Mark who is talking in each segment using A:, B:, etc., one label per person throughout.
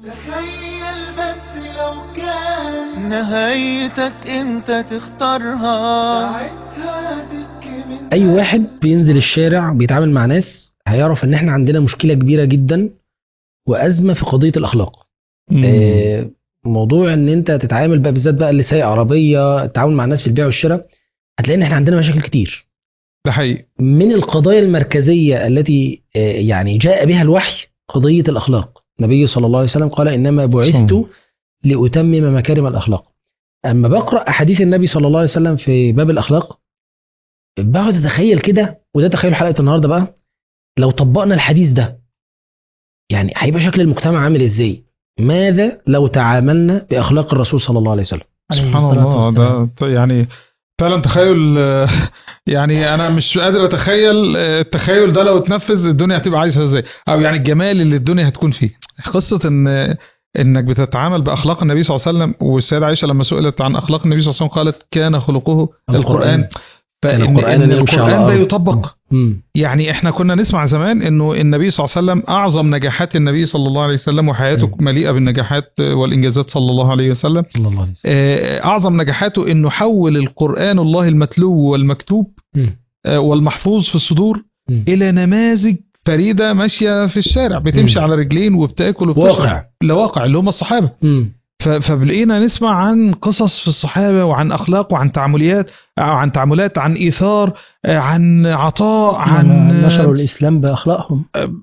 A: تخيل بس لو كان نهايتك انت تختارها ساعتها تبكي من
B: اي واحد بينزل الشارع بيتعامل مع ناس هيعرف ان احنا عندنا مشكله كبيره جدا وازمه في قضيه الاخلاق آه، موضوع ان انت تتعامل بقى بالذات بقى اللي سايق عربيه التعامل مع الناس في البيع والشراء هتلاقي ان احنا عندنا مشاكل كتير
C: ده حقيقي
B: من القضايا المركزيه التي آه، يعني جاء بها الوحي قضيه الاخلاق النبي صلى الله عليه وسلم قال انما بعثت
C: صلى.
B: لاتمم مكارم الاخلاق اما بقرا احاديث النبي صلى الله عليه وسلم في باب الاخلاق بقعد اتخيل كده وده تخيل حلقه النهارده بقى لو طبقنا الحديث ده يعني هيبقى شكل المجتمع عامل ازاي ماذا لو تعاملنا باخلاق الرسول صلى الله عليه وسلم
D: عليه
C: سبحان
D: الصلاة
C: الله
D: والسلام.
C: ده ط- يعني فعلا تخيل آه، يعني انا مش قادر اتخيل آه، التخيل ده لو اتنفذ الدنيا هتبقى عايشه ازاي او يعني الجمال اللي الدنيا هتكون فيه قصه ان انك بتتعامل باخلاق النبي صلى الله عليه وسلم والسيده عائشه لما سئلت عن اخلاق النبي صلى الله عليه وسلم قالت كان خلقه القران فان
B: القرآن
C: إن
B: يمشي على
C: القران ده
B: الأرض.
C: يطبق
B: مم.
C: يعني احنا كنا نسمع زمان انه النبي صلى الله عليه وسلم اعظم نجاحات النبي صلى الله عليه وسلم وحياته
B: مم.
C: مليئه بالنجاحات والانجازات صلى الله عليه وسلم
B: صلى الله عليه وسلم
C: آه، اعظم نجاحاته انه حول القران الله المتلو والمكتوب
B: مم.
C: آه، والمحفوظ في الصدور
B: مم.
C: الى نماذج فريده ماشيه في الشارع بتمشي
B: مم.
C: على رجلين وبتاكل وبتشرب
B: واقع
C: لواقع اللي هم الصحابه
B: مم.
C: ف- فبقينا نسمع عن قصص في الصحابه وعن اخلاق وعن تعامليات آه، عن تعاملات عن ايثار آه، عن عطاء عن
D: نشروا الإسلام بأخلاقهم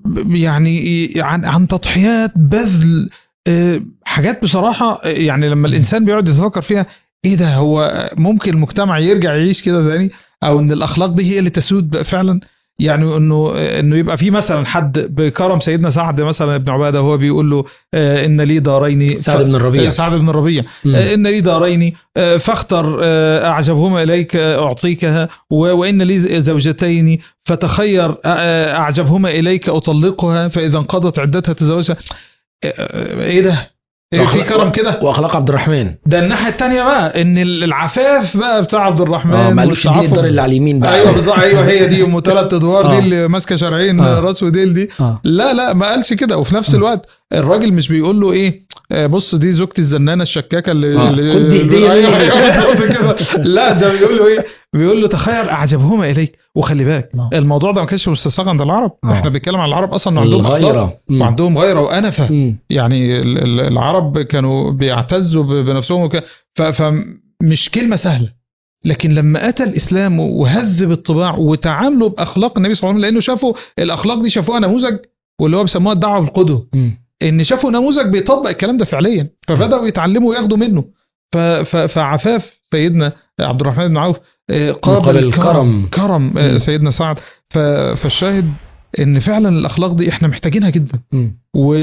C: يعني عن عن تضحيات بذل آه، حاجات بصراحه آه، يعني لما الانسان بيقعد يتفكر فيها ايه ده هو ممكن المجتمع يرجع يعيش كده تاني او ان الاخلاق دي هي اللي تسود بقى فعلا يعني انه انه يبقى في مثلا حد بكرم سيدنا سعد مثلا ابن عباده وهو بيقول له آه، ان لي دارين
B: سعد بن الربيع.
C: آه، سعد بن الربيع
B: مم.
C: آه، ان لي دارين آه، فاختر آه، اعجبهما اليك آه، اعطيكها و- وان لي زوجتين فتخير آه، آه، اعجبهما اليك اطلقها فاذا انقضت عدتها تزوجها آه، آه، ايه ده؟ إيه في
B: وأخلاق-
C: كرم كده؟
B: واخلاق عبد الرحمن
C: ده الناحيه الثانيه بقى ان العفاف بقى بتاع عبد الرحمن
B: اه ما قالوش دي
C: والتعفف.
B: الدار اللي على اليمين بقى
C: ايوه بالظبط ايوه هي دي ام ثلاث ادوار دي
B: آه.
C: اللي ماسكه شرعين
B: آه.
C: راس وديل دي
B: اه
C: لا لا ما قالش كده وفي نفس
B: آه.
C: الوقت الراجل مش بيقول له ايه آه، بص دي زوجتي الزنانه الشكاكه اللي,
B: آه،
C: اللي
B: خد دي هدية
C: أيوة،
B: ليا.
C: أيوة، بالظبط كده لا ده بيقول له ايه بيقول له تخير اعجبهما اليك وخلي بالك
D: نعم.
C: الموضوع ده ما كانش مستساغ عند العرب
B: آه.
C: احنا بنتكلم عن العرب اصلا إنه عندهم اخلاق
B: الغيره مم.
C: وعندهم غيره وانفه
B: مم.
C: يعني ال- ال- العرب كانوا بيعتزوا ب- بنفسهم وك... ف... فمش كلمة سهلة لكن لما أتى الإسلام وهذب الطباع وتعاملوا بأخلاق النبي صلى الله عليه وسلم لأنه شافوا الأخلاق دي شافوها نموذج واللي هو بيسموها الدعوة بالقدوة
B: مم.
C: إن شافوا نموذج بيطبق الكلام ده فعليا فبدأوا يتعلموا وياخدوا منه ف... ف... فعفاف سيدنا عبد الرحمن بن عوف آه، قابل
B: مقابل
C: الكرم
B: الكرم.
C: كرم آه،
B: مم.
C: سيدنا سعد ف... فالشاهد إن فعلا الأخلاق دي إحنا محتاجينها جدا
B: مم.
C: و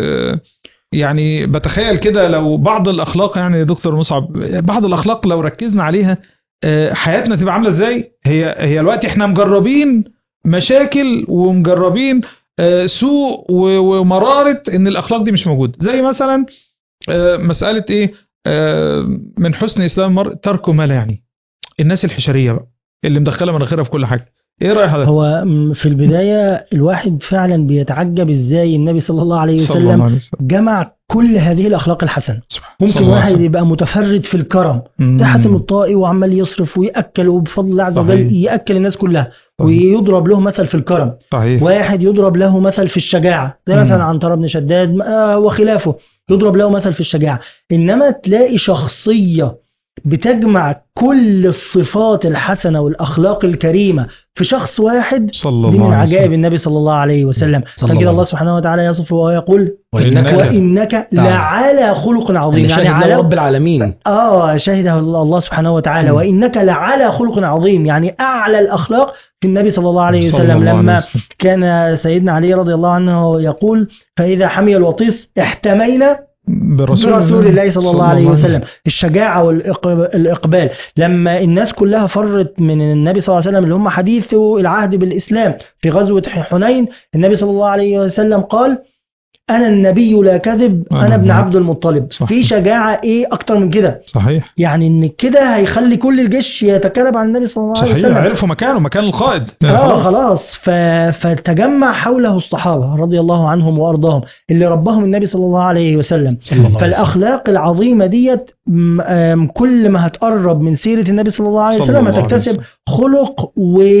C: يعني بتخيل كده لو بعض الاخلاق يعني يا دكتور مصعب بعض الاخلاق لو ركزنا عليها آه، حياتنا تبقى عامله ازاي هي هي دلوقتي احنا مجربين مشاكل ومجربين آه، سوء و- ومراره ان الاخلاق دي مش موجوده زي مثلا آه، مساله ايه آه، من حسن اسلام المرء ترك ما لا يعني الناس الحشريه بقى اللي مدخله مناخيرها في كل حاجه ايه راي حضرتك
D: هو م- في البداية الواحد فعلا بيتعجب ازاي النبي صلى الله عليه
C: صلى الله
D: وسلم
C: عليه وسلم
D: جمع كل هذه الأخلاق الحسنة
C: سبحان-
D: ممكن
C: صلى الله عليه
D: واحد
C: وسلم.
D: يبقى متفرد في الكرم
C: مم.
D: ده حاتم الطائي وعمال يصرف ويأكل وبفضل الله عز وجل
C: صحيح.
D: يأكل الناس كلها
C: صحيح.
D: ويضرب له مثل في الكرم
C: صحيح
D: واحد يضرب له مثل في الشجاعة زي
C: مم.
D: مثلا عنتر بن شداد آه، وخلافه يضرب له مثل في الشجاعة إنما تلاقي شخصية بتجمع كل الصفات الحسنة والأخلاق الكريمة في شخص واحد
C: صلى الله
D: دي من
C: عليه
D: عجائب
C: وسلم.
D: النبي صلى الله عليه وسلم
B: صلى
D: فكده
B: الله
D: الله سبحانه وتعالى يصف ويقول
B: وإنك
D: وإنك لعلى خلق عظيم
B: يعني
D: يعني على
B: رب العالمين
D: اه شهده الله سبحانه وتعالى
B: مم.
D: وانك لعلى خلق عظيم يعني اعلى الاخلاق في النبي صلى الله عليه
C: صلى
D: وسلم
C: الله عليه
D: لما
C: وسلم.
D: كان سيدنا علي رضي الله عنه يقول فاذا حمي الوطيس احتمينا
C: برسول,
D: برسول الله صلى الله عليه وسلم الشجاعة والإقبال لما الناس كلها فرت من النبي صلى الله عليه وسلم اللي هم حديثه العهد بالإسلام في غزوة حنين النبي صلى الله عليه وسلم قال انا النبي لا كذب
C: أنا
D: انا ابن
C: ابن
D: عبد المطلب
C: صح.
D: في شجاعه ايه اكتر من كده
C: صحيح
D: يعني ان كده هيخلي كل الجيش يتكلم عن النبي صلى الله عليه
C: صحيح
D: وسلم
C: عرفوا مكانه مكان القائد
D: اه خلاص ف... فتجمع حوله الصحابه رضي الله عنهم وارضاهم اللي ربهم النبي صلى الله عليه وسلم
B: صلى الله عليه وسلم.
D: فالاخلاق العظيمه ديت م- آم، كل ما هتقرب من سيره النبي صلى الله عليه
C: صلى
D: وسلم
C: الله عليه
D: هتكتسب
C: وسلم.
D: خلق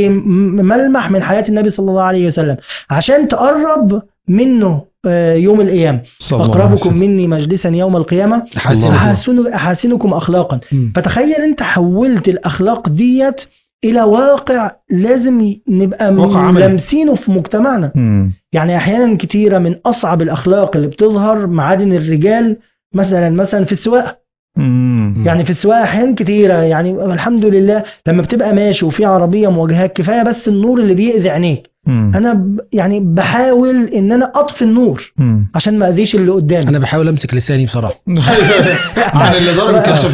D: وملمح من حياه النبي صلى الله عليه وسلم عشان تقرب منه آه، يوم القيامه
C: صلى الله عليه
D: اقربكم
C: وسلم.
D: مني مجلسا يوم القيامه
B: حسن
D: أحسن احسنكم اخلاقا
B: مم.
D: فتخيل انت حولت الاخلاق ديت الى واقع لازم ي- نبقى
C: واقع عملي.
D: لامسينه في مجتمعنا
C: مم.
D: يعني احيانا كتيره من اصعب الاخلاق اللي بتظهر معادن الرجال مثلا مثلا في السواقه
C: مم.
D: يعني في السواقه احيان كتيره يعني الحمد لله لما بتبقى ماشي وفي عربيه مواجهاك كفايه بس النور اللي بيأذي عينيك
C: مم.
D: انا ب- يعني بحاول ان انا اطفي النور
C: مم.
D: عشان ما اذيش اللي قدامي
B: انا بحاول امسك لساني بصراحه
C: عن اللي ضرب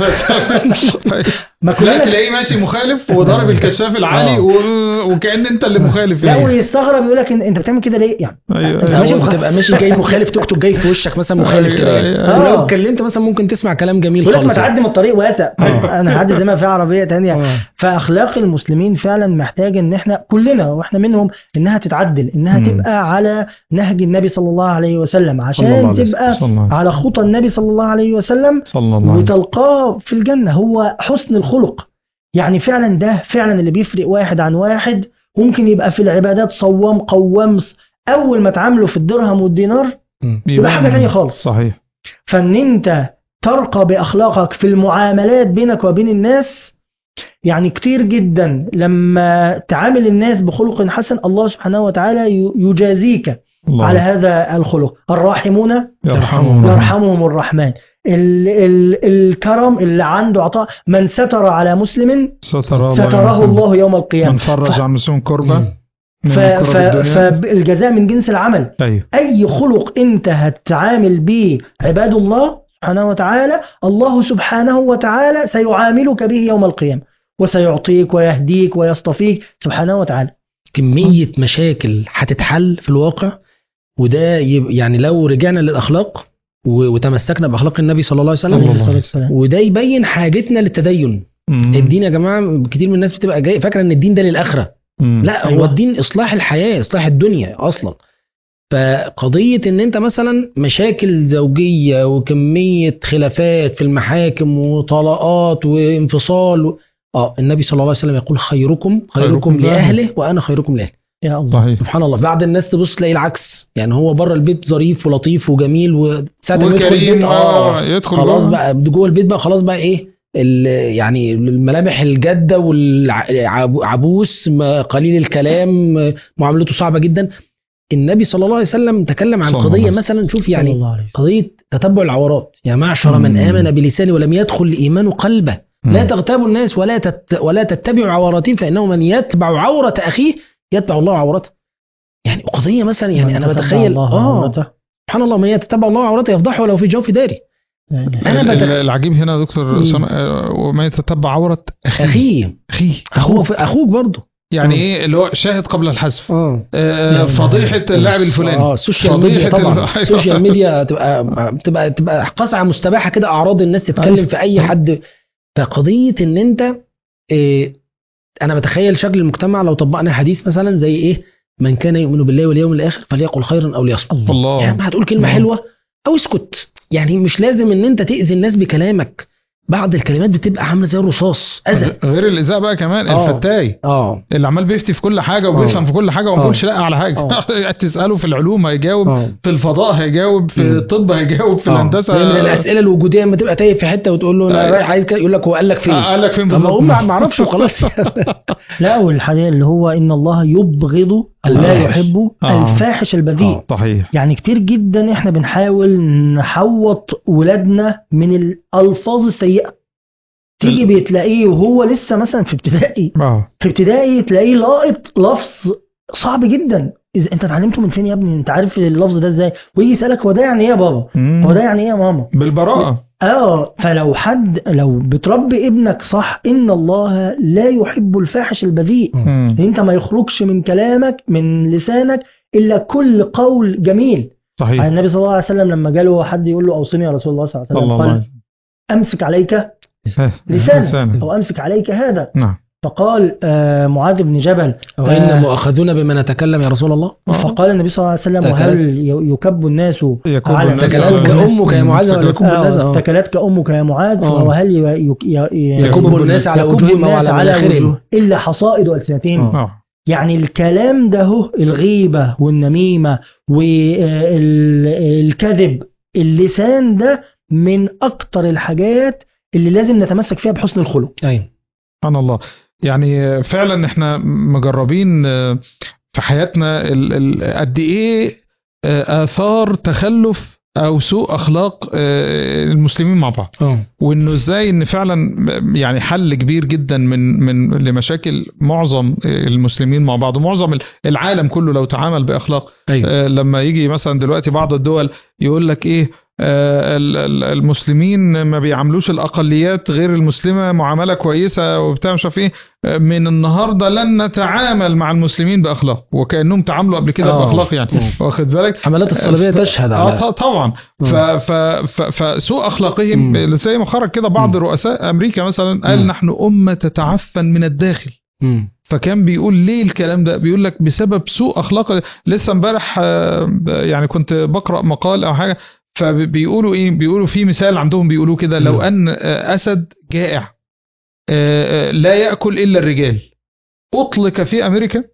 C: الكشافات
D: ما
C: لا
D: كلنا
C: تلاقيه ماشي مخالف وضرب الكشاف العالي
B: آه.
C: و- وكأن انت اللي مخالف
D: لا
C: يعني.
D: ويستغرب يقول لك إن- انت بتعمل كده ليه يعني
C: ايوه
D: أنت
C: أيوة.
D: ماشي
B: اول ما
D: مخ-
B: تبقى ماشي جاي مخالف توك توك جاي في وشك مثلا مخالف
C: أيوة،
B: كده
C: أيوة.
B: يعني. ولو
D: آه.
B: اتكلمت مثلا ممكن تسمع كلام جميل
D: يقول لك ما
B: خالص يعني.
D: تعدي من الطريق واسع
B: آه.
D: انا هعدي زي ما في عربيه تانية
B: آه.
D: فاخلاق المسلمين فعلا محتاجه ان احنا كلنا واحنا منهم انها تتعدل انها
C: مم.
D: تبقى على نهج النبي صلى الله عليه وسلم
B: صلى الله
D: عشان
B: عليه وسلم.
D: تبقى
C: صلى الله عليه
D: على خطى النبي صلى الله عليه وسلم
C: صلى الله عليه وسلم.
D: وتلقاه في الجنه هو حسن الخلق يعني فعلا ده فعلا اللي بيفرق واحد عن واحد ممكن يبقى في العبادات صوام قوام اول ما تعامله في الدرهم والدينار
B: مم.
D: يبقى حاجه تانية خالص
C: صحيح
D: فان انت ترقى باخلاقك في المعاملات بينك وبين الناس يعني كتير جدا لما تعامل الناس بخلق حسن الله سبحانه وتعالى ي- يجازيك
C: الله
D: على هذا الخلق الراحمون
C: يرحمه
D: يرحمهم الرحمن ال ال الكرم اللي عنده عطاء من ستر على مسلم
C: ستره الله
D: ستره
C: يرحمه.
D: الله يوم
C: من
D: القيامة
C: فرج عن مسلم كربة
B: مم.
C: من
D: ف-
C: كرب
D: ف-
C: الدنيا
D: فالجزاء من جنس العمل
C: ايوه
D: اي خلق انت هتعامل به عباد الله سبحانه وتعالى الله سبحانه وتعالى سيعاملك به يوم القيامة وسيعطيك ويهديك ويصطفيك سبحانه وتعالى
B: كميه مشاكل هتتحل في الواقع وده يب- يعني لو رجعنا للاخلاق و- وتمسكنا باخلاق النبي صلى الله عليه
C: صلى الله
B: وسلم
C: عليه
D: والسلام.
B: وده يبين حاجتنا للتدين
C: مم.
B: الدين يا جماعه كتير من الناس بتبقى جاي فاكره ان الدين ده للاخره
C: مم.
B: لا هو
D: أيوة.
B: الدين اصلاح الحياه اصلاح الدنيا اصلا فقضيه ان انت مثلا مشاكل زوجيه وكميه خلافات في المحاكم وطلاقات وانفصال و... اه النبي صلى الله عليه وسلم يقول خيركم خيركم
C: خيركم
B: لاهله وانا خيركم لاهلي
D: يا الله
C: صحيح
B: سبحان الله بعد الناس تبص تلاقي العكس يعني هو بره البيت ظريف ولطيف وجميل وساعه ما يدخل
C: وكريم
B: البيت
C: اه
B: اه
C: يدخل
B: خلاص
C: جوه.
B: بقى جوه البيت بقى خلاص بقى ايه ال- يعني الملامح الجاده والعبوس قليل الكلام معاملته صعبه جدا النبي صلى الله عليه وسلم تكلم عن
C: صلى الله
B: قضيه
C: عليه وسلم.
B: مثلا شوف
D: صلى
B: يعني
D: الله عليه وسلم.
B: قضيه تتبع العورات يا معشر من
C: مم.
B: امن بلسانه ولم يدخل الايمان قلبه لا
C: مم.
B: تغتابوا الناس ولا تت ولا تتبعوا عوراتهم فانه من يتبع عوره اخيه يتبع الله عورته يعني قضيه مثلا يعني
D: من
B: انا
D: تتبع
B: بتخيل
D: الله
B: اه
D: عورته.
B: سبحان الله من يتتبع الله عورته يفضحه ولو في جوف داري
D: لا إله
B: أنا
C: ال-
B: بتخ-
C: ال- العجيب هنا يا دكتور
B: مم.
C: أسامة، آه، وما يتتبع عورة أخيه
B: اخيه
C: أخيه
B: اخوك اخوك برضه
C: يعني
B: آه.
C: ايه اللي هو شاهد قبل الحذف
B: اه
C: آه،
D: لا،
C: فضيحة اللاعب الفلاني
B: اه السوشيال ميديا
C: فضيحة
B: طبعا
C: ال-
B: السوشيال ميديا تبقى تبقى تبقى قصعه مستباحه كده اعراض الناس تتكلم
D: أيوة.
B: في اي حد فقضيه ان انت إيه انا بتخيل شكل المجتمع لو طبقنا حديث مثلا زي ايه من كان يؤمن بالله واليوم الاخر فليقل خيرا او ليصمت
C: الله
B: يعني ما هتقول كلمه
C: الله.
B: حلوه او اسكت يعني مش لازم ان انت تاذي الناس بكلامك بعض الكلمات بتبقى عامله زي الرصاص اذى
C: غير الإذاعة بقى كمان
B: آه.
C: الفتاي
B: اه
C: اللي عمال بيفتي في كل حاجة وبيفهم
B: آه.
C: في كل حاجة وما
B: آه.
C: بيقولش لا على حاجة تسأله في العلوم هيجاوب
B: اه
C: في الفضاء هيجاوب في
B: مم.
C: الطب هيجاوب في
B: آه.
C: الهندسة
B: زي من الاسئله الوجوديه لما تبقى تايه في حته وتقول له انا
C: أيوة.
B: رايح عايز كده يقول لك هو قال لك فين
C: آه، قال لك فين
B: طب
C: بالظبط
B: اقوم ما اعرفش وخلاص
D: لا والحديث اللي هو ان الله يبغض لا
B: الفاحش.
D: يحب
C: آه.
D: الفاحش البذيء
B: آه.
C: صحيح
D: يعني كتير جدا احنا بنحاول نحوط ولادنا من الالفاظ السيئه تيجي
C: ال-
D: بتلاقيه وهو لسه مثلا في ابتدائي
C: اه
D: في ابتدائي تلاقيه لاقط لفظ صعب جدا إذا انت اتعلمته من فين يا ابني انت عارف اللفظ ده ازاي ويجي يسالك هو ده يعني ايه يا بابا
C: مم.
D: هو ده يعني ايه يا ماما
C: بالبراءة
D: اه فلو حد لو بتربي ابنك صح ان الله لا يحب الفاحش البذيء
C: مم.
D: ان انت ما يخرجش من كلامك من لسانك الا كل قول جميل
C: صحيح
D: يعني النبي صلى الله عليه وسلم لما جاله حد يقول له اوصني يا رسول الله صلى الله عليه
C: صلى
D: وسلم
C: الله عليه
D: قال امسك عليك
C: وسلم
D: لسانك او امسك عليك هذا
C: نعم
D: فقال آه معاذ بن جبل
B: وإن
D: آه،
B: مؤاخذون بما نتكلم يا رسول الله
D: فقال النبي صلى الله عليه وسلم
B: أكلت.
D: وهل ي- يكب الناس
C: يكب
D: على
C: الناس
B: سكلتك
C: على-
B: أمك يا معاذ ولا يكب
D: آه،
B: الناس آه.
D: اتكلتك امك يا معاذ
B: آه.
D: وهل ي- ي- ي-
B: يكب الناس على
D: يكب
B: وجوههم
D: الناس
B: وعلى
D: على
B: مناخرهم
D: وجوه الا حصائد السنتهم
C: آه.
D: يعني الكلام ده هو الغيبة والنميمة والكذب اللسان ده من أكتر الحاجات اللي لازم نتمسك فيها بحسن الخلق
B: أيوة
C: سبحان الله يعني فعلا احنا مجربين آه، في حياتنا ال- ال- قد ايه آه، اثار تخلف او سوء اخلاق آه، المسلمين مع بعض
B: اه
C: وانه ازاي ان فعلا يعني حل كبير جدا من من لمشاكل معظم المسلمين مع بعض ومعظم العالم كله لو تعامل باخلاق
B: أيوة
C: آه، لما يجي مثلا دلوقتي بعض الدول يقول لك ايه آه، ال- ال- المسلمين ما بيعاملوش الاقليات غير المسلمه معامله كويسه وبتاع مش عارف ايه آه، من النهارده لن نتعامل مع المسلمين باخلاق وكانهم تعاملوا قبل كده
B: آه.
C: باخلاق يعني
B: آه.
C: واخد بالك
B: الحملات الصليبية تشهد
C: اه
B: على
C: ط- طبعا ف ف ف فسوء اخلاقهم
B: مم.
C: زي ما خرج كده بعض
B: مم.
C: رؤساء امريكا مثلا قال
B: مم.
C: نحن امه تتعفن من الداخل
B: مم.
C: فكان بيقول ليه الكلام ده بيقول لك بسبب سوء اخلاق لسه امبارح آه، يعني كنت بقرا مقال او حاجه فبيقولوا ايه بيقولوا في مثال عندهم بيقولوا كده لو
B: مم.
C: ان آه، اسد جائع آه، آه، لا ياكل الا الرجال اطلق في امريكا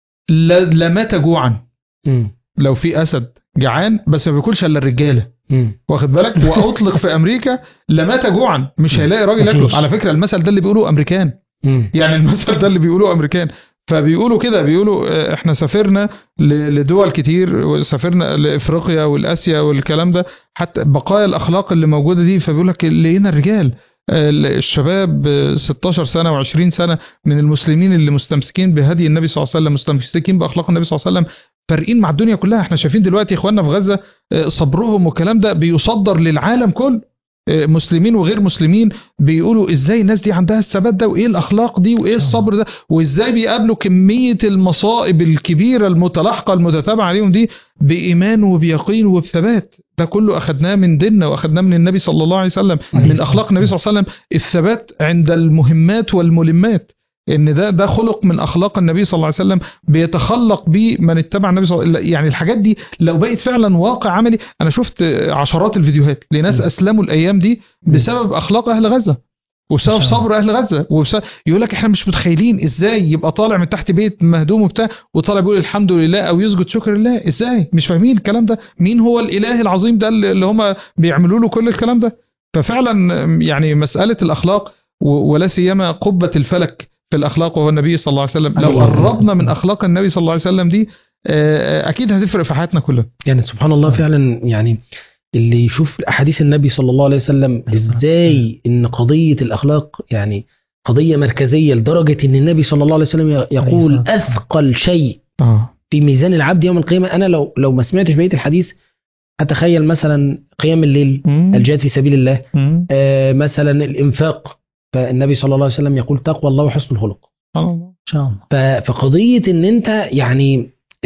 C: ل- لمات جوعا
B: مم.
C: لو في اسد جعان بس ما بياكلش الا الرجاله
B: مم.
C: واخد بالك واطلق في امريكا لمات جوعا مش هيلاقي راجل
D: مفيش.
C: ياكله على فكره المثل ده اللي بيقولوه امريكان
B: مم.
C: يعني المثل ده اللي بيقولوه امريكان فبيقولوا كده بيقولوا آه، احنا سافرنا ل- لدول كتير وسافرنا لافريقيا والاسيا والكلام ده حتى بقايا الاخلاق اللي موجوده دي فبيقول لك لقينا الرجال آه، الشباب آه، 16 سنه و20 سنه من المسلمين اللي مستمسكين بهدي النبي صلى الله عليه وسلم مستمسكين باخلاق النبي صلى الله عليه وسلم فارقين مع الدنيا كلها احنا شايفين دلوقتي اخواننا في غزه آه، صبرهم والكلام ده بيصدر للعالم كله آه، مسلمين وغير مسلمين بيقولوا ازاي الناس دي عندها الثبات ده وايه الاخلاق دي وايه الصبر ده وازاي بيقابلوا كميه المصائب الكبيره المتلاحقه المتتابعه عليهم دي بايمان وبيقين وبثبات ده كله اخذناه من ديننا واخذناه من النبي صلى الله عليه وسلم
D: عليه
C: من
D: الصلاة
C: اخلاق النبي صلى الله عليه وسلم الثبات عند المهمات والملمات ان ده ده خلق من اخلاق النبي صلى الله عليه وسلم بيتخلق بيه من اتبع النبي صلى الله عليه وسلم يعني الحاجات دي لو بقت فعلا واقع عملي انا شفت عشرات الفيديوهات لناس
B: م.
C: اسلموا الايام دي بسبب اخلاق اهل غزه وبسبب
D: ما شاء الله.
C: صبر اهل غزه وبسبب يقول لك احنا مش متخيلين ازاي يبقى طالع من تحت بيت مهدوم وبتاع وطالع بيقول الحمد لله او يسجد شكر لله ازاي مش فاهمين الكلام ده مين هو الاله العظيم ده اللي اللي هم بيعملوا له كل الكلام ده ففعلا يعني مساله الاخلاق و- ولا سيما قبه الفلك في الاخلاق وهو النبي صلى الله عليه وسلم لو
B: الله عليه
C: قربنا
B: وسلم.
C: من اخلاق النبي صلى الله عليه وسلم دي آه، اكيد هتفرق في حياتنا كلها
B: يعني سبحان الله فعلا يعني اللي يشوف احاديث النبي صلى الله عليه وسلم ازاي ان قضيه الاخلاق يعني قضيه مركزيه لدرجه ان النبي صلى الله عليه وسلم يقول
D: عليه الصلاة والسلام.
B: اثقل شيء
C: اه
B: في ميزان العبد يوم القيامه انا لو لو ما سمعتش بقيه الحديث اتخيل مثلا قيام الليل الجهاد في سبيل الله آه مثلا الانفاق فالنبي صلى الله عليه وسلم يقول تقوى الله وحسن الخلق
C: سبحان الله
D: ان شاء الله
B: ف- فقضيه ان انت يعني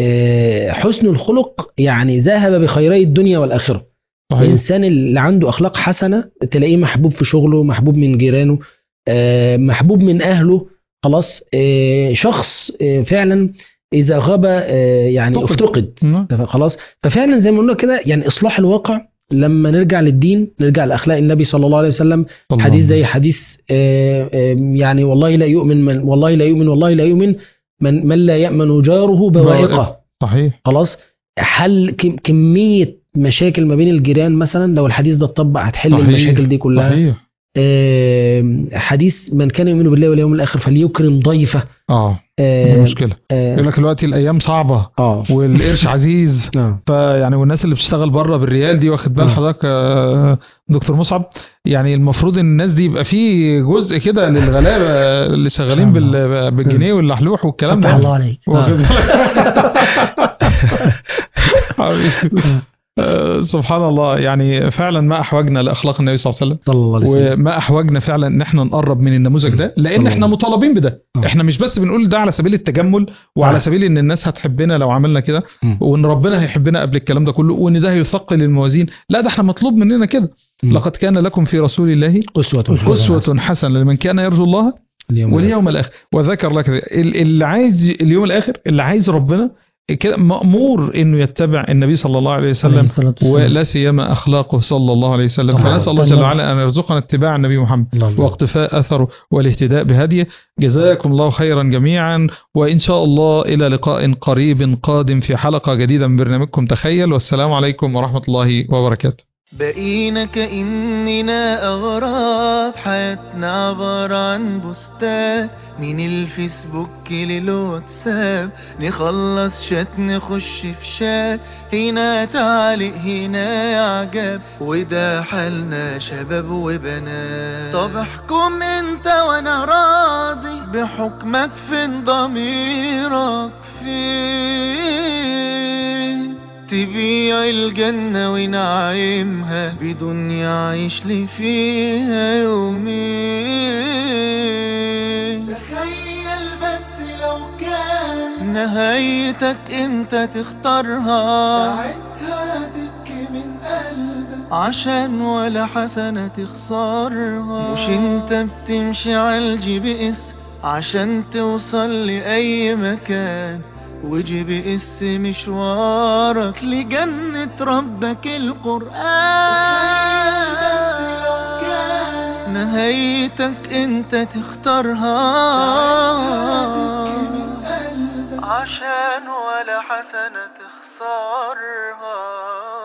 B: آه، حسن الخلق يعني ذهب بخيري الدنيا والاخره
C: صحيح
B: الانسان اللي عنده اخلاق حسنه تلاقيه محبوب في شغله محبوب من جيرانه آه، محبوب من اهله خلاص آه، شخص آه، فعلا اذا غاب آه، يعني
C: افتقد.
B: افتقد
C: نعم.
B: خلاص ففعلا زي ما قلنا كده يعني اصلاح الواقع لما نرجع للدين نرجع لاخلاق النبي صلى الله عليه وسلم
C: صلى
B: حديث
C: الله
B: زي حديث آه، آه، يعني والله لا يؤمن من والله لا يؤمن والله لا يؤمن من من لا يأمن جاره بوائقه
C: صحيح
B: خلاص حل كم- كمية مشاكل ما بين الجيران مثلا لو الحديث ده اتطبق هتحل
C: صحيح.
B: المشاكل دي كلها
C: صحيح
B: آم، حديث من كان يؤمن بالله واليوم الآخر فليكرم ضيفه
C: اه دي
B: آم،
C: مشكله
B: آه،
C: يقول لك دلوقتي الايام صعبه
B: اه
C: والقرش عزيز
B: آه.
C: فيعني والناس اللي بتشتغل بره بالريال دي واخد بال
B: آه.
C: حضرتك آه، دكتور مصعب يعني المفروض ان الناس دي يبقى في جزء كده للغلابه اللي شغالين بال- بالجنيه واللحلوح والكلام
D: فتح
C: ده
D: الله عليك
C: واخد بالك حبيبي. آه، سبحان الله يعني فعلا ما احوجنا لاخلاق النبي صلى الله عليه وسلم
B: صلى الله عليه وسلم
C: وما احوجنا فعلا ان احنا نقرب من النموذج ده
B: صلى
C: لان
B: الله
C: احنا
B: عليه
C: مطالبين بده
B: آه.
C: احنا مش بس بنقول ده على سبيل التجمل وعلى
B: آه.
C: سبيل ان الناس هتحبنا لو عملنا كده
B: مم.
C: وان ربنا هيحبنا قبل الكلام ده كله وان ده هيثقل الموازين لا ده احنا مطلوب مننا كده
B: مم.
C: لقد كان لكم في رسول الله
B: أسوة حسنة.
C: اسوه حسنه لمن كان يرجو الله
B: اليوم
C: واليوم الاخر وذكر لك ذلك. ال- اللي عايز اليوم الاخر اللي عايز ربنا كده مامور انه يتبع النبي صلى الله عليه
D: عليه
C: وسلم
D: الصلاة والسلام.
C: ولا سيما اخلاقه صلى الله عليه وسلم
B: طبعاً.
C: فنسال الله جل
D: طبعاً.
C: وعلا ان يرزقنا اتباع النبي محمد
B: اللهم
C: واقتفاء اثره والاهتداء بهديه جزاكم الله خيرا جميعا وان شاء الله الى لقاء قريب قادم في حلقه جديده من برنامجكم تخيل والسلام عليكم ورحمه الله وبركاته
A: بقينا كأننا أغراب حياتنا عبارة عن بوستات من الفيسبوك للواتساب نخلص شات نخش في شات هنا تعليق هنا إعجاب وده حالنا شباب وبنات طب احكم انت وانا راضي بحكمك فين ضميرك فين تبيع الجنة ونعيمها بدون يعيش لي فيها يومين تخيل بس لو كان نهايتك انت تختارها ساعتها تبكي من قلبك عشان ولا حسنة تخسرها مش انت بتمشي على الجي بي اس عشان توصل لأي مكان وجي بي اس مشوارك لجنة ربك القرآن نهايتك انت تختارها عشان ولا حسنة تخسرها